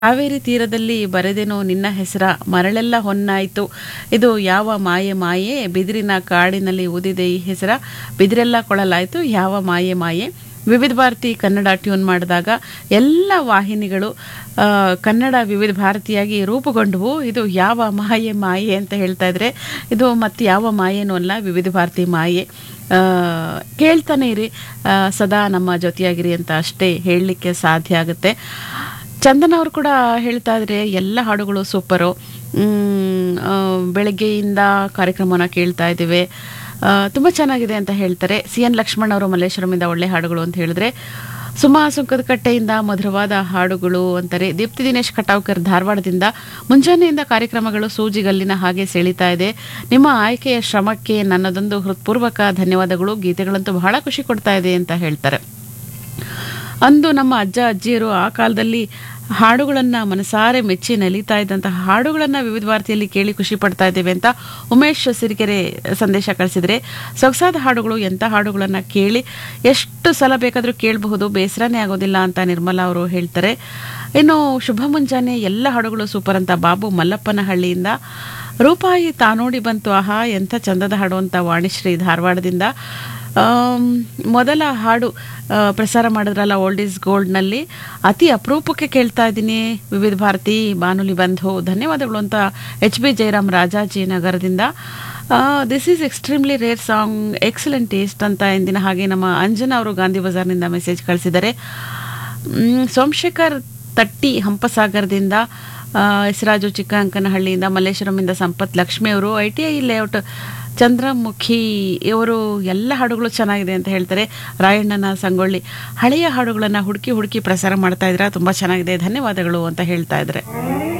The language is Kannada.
ಕಾವೇರಿ ತೀರದಲ್ಲಿ ಬರೆದೆನೋ ನಿನ್ನ ಹೆಸರ ಮರಳೆಲ್ಲ ಹೊನ್ನಾಯಿತು ಇದು ಯಾವ ಮಾಯೆ ಮಾಯೆ ಬಿದಿರಿನ ಕಾಡಿನಲ್ಲಿ ಊದಿದೆ ಈ ಹೆಸರ ಬಿದಿರೆಲ್ಲ ಕೊಳಲಾಯಿತು ಯಾವ ಮಾಯೆ ಮಾಯೆ ವಿವಿಧ ಭಾರತಿ ಕನ್ನಡ ಟ್ಯೂನ್ ಮಾಡಿದಾಗ ಎಲ್ಲ ವಾಹಿನಿಗಳು ಆ, ಕನ್ನಡ ವಿವಿಧ ಭಾರತಿಯಾಗಿ ರೂಪುಗೊಂಡವು ಇದು ಯಾವ ಮಾಯೆ ಮಾಯೆ ಅಂತ ಹೇಳ್ತಾ ಇದ್ರೆ ಇದು ಮತ್ತೆ ಯಾವ ಮಾಯೇನೂ ಅಲ್ಲ ವಿವಿಧ ಭಾರತಿ ಮಾಯೆ ಆ, ಕೇಳ್ತಾನೆ ಇರಿ ಆ, ಸದಾ ನಮ್ಮ ಜೊತೆಯಾಗಿರಿ ಅಂತ ಅಷ್ಟೇ ಹೇಳಲಿಕ್ಕೆ ಸಾಧ್ಯ ಆಗುತ್ತೆ ಚಂದನ್ ಅವರು ಕೂಡ ಹೇಳ್ತಾ ಇದ್ರೆ ಎಲ್ಲ ಹಾಡುಗಳು ಸೂಪರು ಮ್, ಆ, ಬೆಳಗ್ಗೆಯಿಂದ ಕಾರ್ಯಕ್ರಮನ ಕೇಳ್ತಾ ಇದ್ದೀವಿ ಆ, ತುಂಬ ಚೆನ್ನಾಗಿದೆ ಅಂತ ಹೇಳ್ತಾರೆ ಸಿ ಎನ್ ಲಕ್ಷ್ಮಣ್ ಅವರು ಮಲ್ಲೇಶ್ವರಮಿಂದ ಒಳ್ಳೆ ಹಾಡುಗಳು ಅಂತ ಹೇಳಿದ್ರೆ ಸುಮಾ ಸುಂಕದ ಕಟ್ಟೆಯಿಂದ ಮಧುರವಾದ ಹಾಡುಗಳು ಅಂತಾರೆ ದೀಪ್ತಿ ದಿನೇಶ್ ಕಟಾವ್ಕರ್ ಧಾರವಾಡದಿಂದ ಮುಂಜಾನೆಯಿಂದ ಕಾರ್ಯಕ್ರಮಗಳು ಸೂಜಿಗಲ್ಲಿನ ಹಾಗೆ ಸೆಳೀತಾ ಇದೆ ನಿಮ್ಮ ಆಯ್ಕೆಯ ಶ್ರಮಕ್ಕೆ ನನ್ನದೊಂದು ಹೃತ್ಪೂರ್ವಕ ಧನ್ಯವಾದಗಳು ಗೀತೆಗಳಂತೂ ಬಹಳ ಖುಷಿ ಕೊಡ್ತಾ ಇದೆ ಅಂತ ಹೇಳ್ತಾರೆ ಅಂದು ನಮ್ಮ ಅಜ್ಜ ಅಜ್ಜಿಯರು ಆ ಕಾಲದಲ್ಲಿ ಹಾಡುಗಳನ್ನು ಮನಸಾರೆ ಮೆಚ್ಚಿ ನಲಿತಾ ಇದ್ದಂತಹ ಹಾಡುಗಳನ್ನು ವಿವಿಧ ಭಾರತಿಯಲ್ಲಿ ಕೇಳಿ ಖುಷಿ ಪಡ್ತಾ ಇದ್ದೇವೆ ಅಂತ ಉಮೇಶ್ ಸಿರಿಕೆರೆ ಸಂದೇಶ ಕಳಿಸಿದ್ರೆ ಸೊಗಸಾದ ಹಾಡುಗಳು ಎಂಥ ಹಾಡುಗಳನ್ನು ಕೇಳಿ ಎಷ್ಟು ಸಲ ಬೇಕಾದರೂ ಕೇಳಬಹುದು ಬೇಸರನೇ ಆಗೋದಿಲ್ಲ ಅಂತ ನಿರ್ಮಲಾ ಅವರು ಹೇಳ್ತಾರೆ ಇನ್ನು ಶುಭ ಮುಂಜಾನೆ ಎಲ್ಲ ಹಾಡುಗಳು ಸೂಪರ್ ಅಂತ ಬಾಬು ಮಲ್ಲಪ್ಪನಹಳ್ಳಿಯಿಂದ ರೂಪಾಯಿ ತಾನೋಡಿ ಬಂತು ಆಹಾ ಎಂಥ ಚಂದದ ಹಾಡು ಅಂತ ವಾಣಿಶ್ರೀ ಧಾರವಾಡದಿಂದ ಆಮ್, ಮೊದಲ ಹಾಡು ಆ, ಪ್ರಸಾರ ಮಾಡಿದ್ರಲ್ಲ ಓಲ್ಡ್ ಈಸ್ ಗೋಲ್ಡ್ನಲ್ಲಿ ಅತಿ ಅಪರೂಪಕ್ಕೆ ಕೇಳ್ತಾ ಇದ್ದೀನಿ ವಿವಿಧ ಭಾರತಿ ಬಾನುಲಿ ಬಂಧು ಧನ್ಯವಾದಗಳು ಅಂತ ಎಚ್ ಬಿ ಜಯರಾಮ್ ರಾಜಾಜಿ ನಗರದಿಂದ this is extremely rare song excellent taste ಅಂತ ಇಂದಿನ ಹಾಗೆ ನಮ್ಮ ಅಂಜನಾ ಅವರು ಗಾಂಧಿ ಬಜಾರ್ನಿಂದ ಮೆಸೇಜ್ ಕಳಿಸಿದ್ದಾರೆ ಮ್, ಸೋಮಶೇಖರ್ ತಟ್ಟಿ ಹಂಪಸಾಗರದಿಂದ ಆ, ಹೆಸರಾಜು ಚಿಕ್ಕಂಕನಹಳ್ಳಿಯಿಂದ ಮಲ್ಲೇಶ್ವರಮಿಂದ ಸಂಪತ್ ಲಕ್ಷ್ಮಿ ಅವರು I T I layout Chandramukhi ಇವರು ಎಲ್ಲ ಹಾಡುಗಳು ಚೆನ್ನಾಗಿದೆ ಅಂತ ಹೇಳ್ತಾರೆ ರಾಯಣ್ಣನ ಸಂಗೊಳ್ಳಿ ಹಳೆಯ ಹಾಡುಗಳನ್ನು ಹುಡುಕಿ ಹುಡುಕಿ ಪ್ರಸಾರ ಮಾಡ್ತಾ ಇದ್ರ ತುಂಬ ಚೆನ್ನಾಗಿದೆ ಧನ್ಯವಾದಗಳು ಅಂತ ಹೇಳ್ತಾ ಇದ್ದಾರೆ